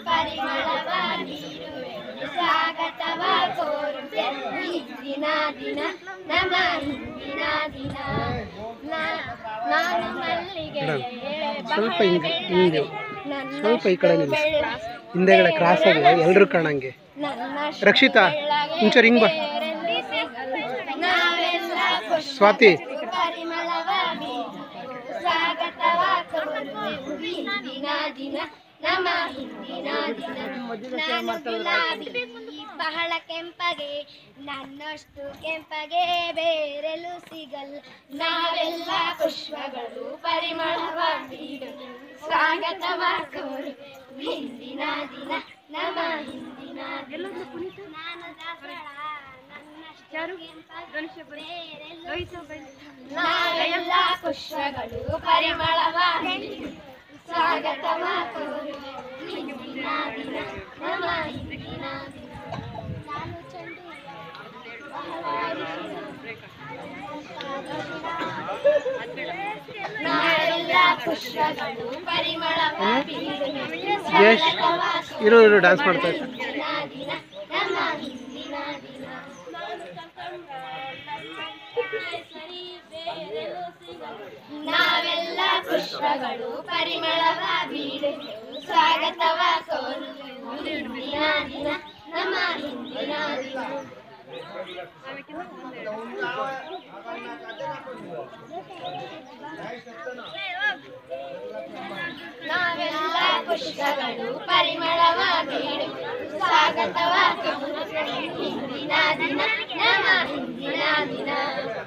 ಪರಿಮಳವ ನೀಡುವೆನು ಸ್ವಾಗತವ ಕೋರುವೆನು ಇಂದಿನ ದಿನ ನಮ್ಮ ಹಿಂದಿನ ದಿನ ನಾ- ನಾನು ಮಲ್ಲಿಗೆಯೇ ಸ್ವಲ್ಪ ಬಹಳ ಹಿಂಗೆ- ಬೆಳ್ಳಗೆ, ಹಿಂಗೆ. ನನ್ನಷ್ಟು ಸ್ವಲ್ಪ ಈ ಕಡೆ ನಿಲ್ಲಿಸಿ. ಬೆಳ್ಳ- ಹಿಂದೆಗಡೆ ಕ್ರಾಸ್ ಆಗಿದೆ ಎಲ್ಲರೂ ಕಾಣಂಗೆ ನನ್ನಷ್ಟು ರಕ್ಷಿತಾ, ಬೆಳ್ಳಗೆ ಒಂಚೂರು ಹಿಂಗ್ ಬಾ. ಬೇರೆಲ್ಲಿ ಸಿಗಲ್ಲ. ನಾವೆಲ್ಲ ಖುಷಿ ಸ್ವಾತಿ ಪರಿಮಳವ ಬೀರುವೆವು, ಸ್ವಾಗತವ ಕೋರುವೆವು ಹಿಂದಿನ ದಿನ ನಮ್ಮ ಹಿಂದಿನ ದಿನ ನಾನು ಗುಲಾಬಿ ಬಹಳ ಕೆಂಪಗೆ ನನ್ನಷ್ಟು ಕೆಂಪಗೆ ಬೇರೆಲ್ಲೂ ಸಿಗಲ್ಲ ನಾವೆಲ್ಲ ಪುಷ್ಪಗಳು ಪರಿಮಳವ ಬೀರುವೆವು, ಸ್ವಾಗತವ ಕೋರುವೆವು ಹಿಂದಿನ ದಿನ ನಮ್ಮ ಹಿಂದಿನ ದಿನ ನಾನು ದಾಸಳ ನನ್ನಷ್ಟು ಕೆಂಪಗೆ ಬೇರೆಲ್ಲೂ ನಾವೆಲ್ಲ ಪುಷ್ಪಗಳು ಪರಿಮಳವ ಸ್ವಾಗತವ ಕೋರುವೆವು ಹಿಂದಿನ ದಿನ ನಮ್ಮ ಹಿಂದಿನ ದಿನ ನಾನು ಚಂಡಿಯ ನಾವೆಲ್ಲ ಪುಷ್ಪಗಳು ಪರಿಮಳವ ಬೀರುವೆವು. ಯಶ್ ಸ್ವಾಗತವ ಇರು ಇರು ಡ್ಯಾನ್ಸ್ ಮಾಡ್ತಾ ಇದ್ದಾರೆ ಹಿಂದಿನ ದಿನ ನಮ್ಮ ಹಿಂದಿನ ದಿನ ನಾವೆಲ್ಲ ಪುಷ್ಪಗಳು ಪರಿಮಳವ ಬೀರುವೆವು ಸ್ವಾಗತವ ಕೋರುವೆವು ಹಿಂದಿನ ದಿನ ನಮ್ಮ ಹಿಂದಿನ ದಿನ ನಾವೆಲ್ಲ ಪುಷ್ಪಗಳು ಪರಿಮಳವ ಬೀರುವೆವು ಸ್ವಾಗತವ ಕೋರುವೆವು ಹಿಂದಿನ ದಿನ ನಮ್ಮ ಹಿಂದಿನ ದಿನ